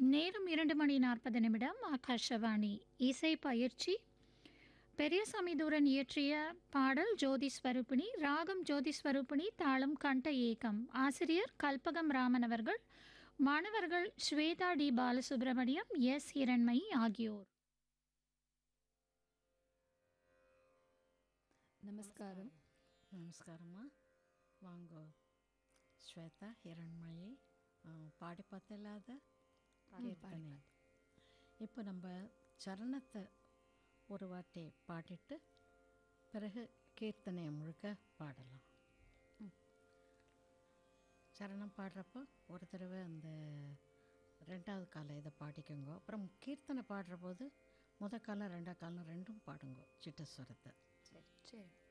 நேரம் இரண்டு மணி நாற்பது நிமிடம் ஆகாஷவாணி இசை பயிற்சி பெரியசாமி தூரன் இயற்றிய பாடல் ஜோதி ஸ்வரூபிணி ராகம் ஜோதி ஸ்வரூபிணி தாளம் கண்ட ஏகம் ஆசிரியர் கல்பகம் ராமன் அவர்கள் மாணவர்கள் ஸ்வேதா டி பாலசுப்ரமணியம் எஸ் இரண்மயி ஆகியோர் நமஸ்காரம் நமஸ்காரம்மா வாங்க ஸ்வேதா ಹಿರಣ್ಮಯಿ பாடி பார்த்தில்லாத கீர்த்தனை இப்போ நம்ம சரணத்தை ஒரு வாட்டி பாடிட்டு பிறகு கீர்த்தனையை முழுக்க பாடலாம் சரணம் பாடுறப்போ ஒரு தடவை அந்த ரெண்டாவது காலம் இதை பாடிக்கோங்க அப்புறம் கீர்த்தனை பாடுற போது முத காலம் ரெண்டாவது காலம் ரெண்டும் பாடுங்க சிட்டஸ்வரத்தை சரி சரி